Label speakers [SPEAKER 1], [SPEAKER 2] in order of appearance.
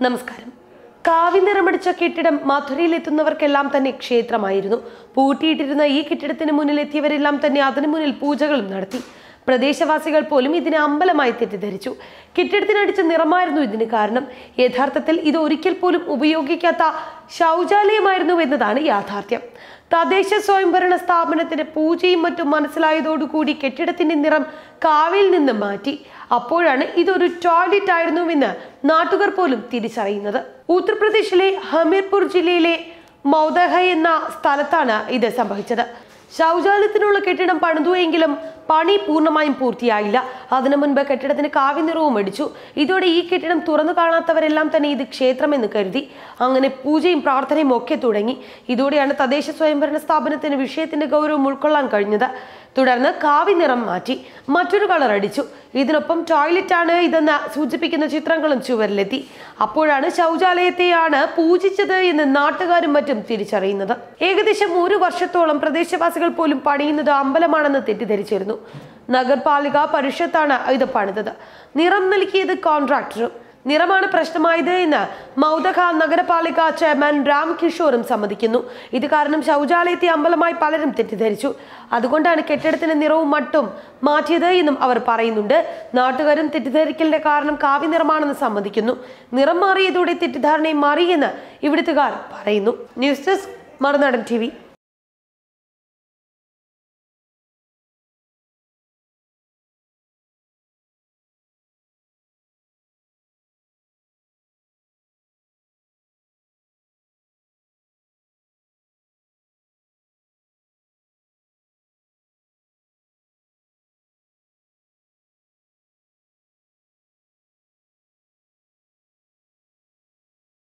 [SPEAKER 1] നമസ്കാരം കാവി നിറമടിച്ച കെട്ടിടം മധുരയിലെത്തുന്നവർക്കെല്ലാം തന്നെ ക്ഷേത്രമായിരുന്നു പൂട്ടിയിട്ടിരുന്ന ഈ കെട്ടിടത്തിന് മുന്നിൽ എത്തിയവരെല്ലാം തന്നെ അതിനു മുന്നിൽ പൂജകളും നടത്തി പ്രദേശവാസികൾ പോലും ഇതിനെ അമ്പലമായി തെറ്റിദ്ധരിച്ചു കെട്ടിടത്തിനടിച്ച നിറമായിരുന്നു ഇതിന് കാരണം യഥാർത്ഥത്തിൽ ഇത് ഒരിക്കൽ പോലും ഉപയോഗിക്കാത്ത ശൗചാലയമായിരുന്നു എന്നതാണ് യാഥാർത്ഥ്യം തദ്ദേശ സ്വയംഭരണ സ്ഥാപനത്തിന് പൂജയും മറ്റും മനസ്സിലായതോടുകൂടി കെട്ടിടത്തിന്റെ നിറം കാവിൽ നിന്ന് മാറ്റി അപ്പോഴാണ് ഇതൊരു ടോയ്ലറ്റ് ആയിരുന്നുവെന്ന് നാട്ടുകാർ പോലും തിരിച്ചറിയുന്നത് ഉത്തർപ്രദേശിലെ ഹമീർപൂർ ജില്ലയിലെ മൗദഹ എന്ന സ്ഥലത്താണ് ഇത് സംഭവിച്ചത് ശൗചാലയത്തിനുള്ള കെട്ടിടം പണിതുവെങ്കിലും പണി പൂർണ്ണമായും പൂർത്തിയായില്ല അതിനു മുൻപ് കെട്ടിടത്തിന് കാവി നിറവും അടിച്ചു ഇതോടെ ഈ കെട്ടിടം തുറന്നു കാണാത്തവരെല്ലാം തന്നെ ഇത് ക്ഷേത്രമെന്ന് കരുതി അങ്ങനെ പൂജയും പ്രാർത്ഥനയും ഒക്കെ തുടങ്ങി ഇതോടെയാണ് തദ്ദേശ സ്വയംഭരണ സ്ഥാപനത്തിന് വിഷയത്തിന്റെ ഗൗരവം ഉൾക്കൊള്ളാൻ കഴിഞ്ഞത് തുടർന്ന് കാവി നിറം മാറ്റി മറ്റൊരു കളർ അടിച്ചു ഇതിനൊപ്പം ടോയ്ലറ്റ് ആണ് ഇതെന്ന് സൂചിപ്പിക്കുന്ന ചിത്രങ്ങളും ചുവരിലെത്തി അപ്പോഴാണ് ശൗചാലയത്തെയാണ് പൂജിച്ചത് എന്ന് നാട്ടുകാരും മറ്റും തിരിച്ചറിയുന്നത് ഏകദേശം ഒരു വർഷത്തോളം പ്രദേശവാസികൾ പോലും പണിയുന്നത് അമ്പലമാണെന്ന് തെറ്റിദ്ധരിച്ചിരുന്നു നഗരപാലിക പരിഷത്താണ് ഇത് പണിതത് നിറം നൽകിയത് കോൺട്രാക്ടറും നിറമാണ് പ്രശ്നമായത് എന്ന് മൗദഖ നഗരപാലിക ചെയർമാൻ രാം കിഷോറും സമ്മതിക്കുന്നു ഇത് കാരണം ശൗചാലയത്തെ അമ്പലമായി പലരും തെറ്റിദ്ധരിച്ചു അതുകൊണ്ടാണ് കെട്ടിടത്തിന്റെ നിറവും മട്ടും മാറ്റിയത് എന്നും അവർ പറയുന്നുണ്ട് നാട്ടുകാരും തെറ്റിദ്ധരിക്കലിന്റെ കാരണം കാവ്യ നിറമാണെന്ന് സമ്മതിക്കുന്നു നിറം മാറിയതോടെ തെറ്റിദ്ധാരണയും മാറിയെന്ന് ഇവിടുത്തുകാർ പറയുന്നു ന്യൂസ് ഡെസ്ക് മറുനാടൻ ടി